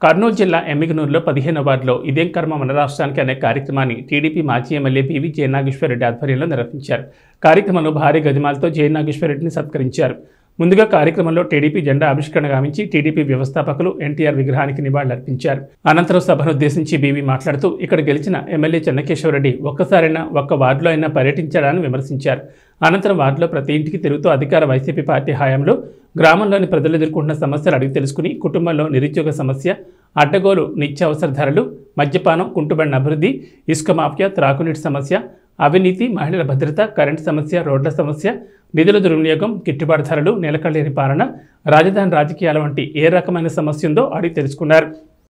కర్నూలు జిల్లా ఎమ్మిగనూరులో పదిహేను వార్డులో ఇదేం కర్మ మన రాష్ట్రానికి అనే కార్యక్రమాన్ని టీడీపీ మాజీ ఎమ్మెల్యే పివి జయనాగేశ్వరరెడ్డి ఆధ్వర్యంలో నిర్వహించారు కార్యక్రమంలో భారీ గజమాలతో జయనాగేశ్వరరెడ్డిని సత్కరించారు ముందుగా కార్యక్రమంలో టీడీపీ జెండా ఆవిష్కరణ గావించి టీడీపీ వ్యవస్థాపకులు ఎన్టీఆర్ విగ్రహానికి నివాళులర్పించారు అనంతరం సభను ఉద్దేశించి బీవీ మాట్లాడుతూ ఇక్కడ గెలిచిన ఎమ్మెల్యే చెన్నకేశ్వరరెడ్డి ఒక్కసారైనా ఒక్క వార్డులో అయినా పర్యటించాడని విమర్శించారు అనంతరం వార్డులో ప్రతి ఇంటికి తిరుగుతూ అధికార వైసీపీ పార్టీ హయాంలో గ్రామంలోని ప్రజలు ఎదుర్కొంటున్న సమస్యలు అడిగి తెలుసుకుని కుటుంబంలో నిరుద్యోగ సమస్య అడ్డగోలు నిత్యావసర ధరలు మద్యపానం కుంటుబడిన అభివృద్ధి ఇసుక మాఫియా త్రాగునీటి సమస్య అవినీతి మహిళల భద్రత కరెంటు సమస్య రోడ్ల సమస్య నిధుల దుర్వినియోగం గిట్టుబాటు ధరలు నిలకడలేని పాలన రాజధాని రాజకీయాల వంటి ఏ రకమైన సమస్య ఉందో అడిగి తెలుసుకున్నారు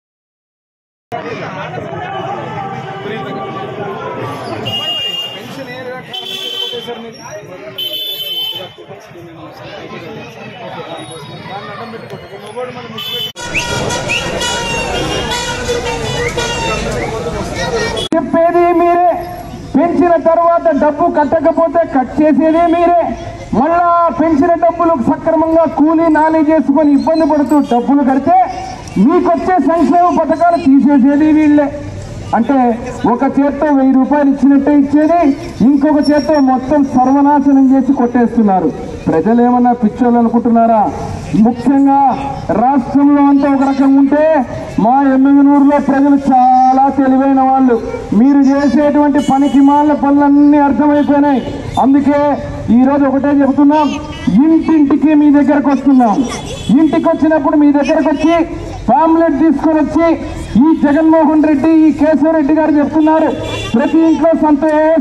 పెన్షన్ ఏ రకాల కొట్టేశారు మీరు దాన్ని అడ్డం పెట్టి కొట్టు మొబైల్ మనం మిస్ పెట్టి చెప్పేది మీరే పెంచిన తర్వాత డబ్బు కట్టకపోతే కట్ చేసేది మీరే మళ్ళా పెంచిన డబ్బులు సక్రమంగా కూలీ నాలి చేసుకొని ఇబ్బంది పడుతూ డబ్బులు కడితే మీకొచ్చే సంక్షేమ పథకాలు తీసేసేది వీళ్ళే అంటే ఒక చేత్తో వెయ్యి రూపాయలు ఇచ్చినట్టే ఇచ్చేది ఇంకొక చేత్తో మొత్తం సర్వనాశనం చేసి కొట్టేస్తున్నారు ప్రజలు ఏమన్నా పిచ్చోళ్ళు అనుకుంటున్నారా ముఖ్యంగా రాష్ట్రంలో అంతా ఒక రకంగా ఉంటే మా ఎమ్మెగనూరులో ప్రజలు చాలా తెలివైన వాళ్ళు మీరు చేసేటువంటి పనికి మాల పనులన్నీ అర్థమైపోయినాయి అందుకే ఈరోజు ఒకటే చెబుతున్నాం ఇంటింటికి మీ దగ్గరకు వస్తున్నాం ఇంటికి వచ్చినప్పుడు మీ దగ్గరకు వచ్చి ఫ్యామిలెట్ తీసుకొని వచ్చి ఈ జగన్మోహన్ రెడ్డి ఈ కేశవరెడ్డి గారు చెప్తున్నారు ప్రతి ఇంట్లో సంతోష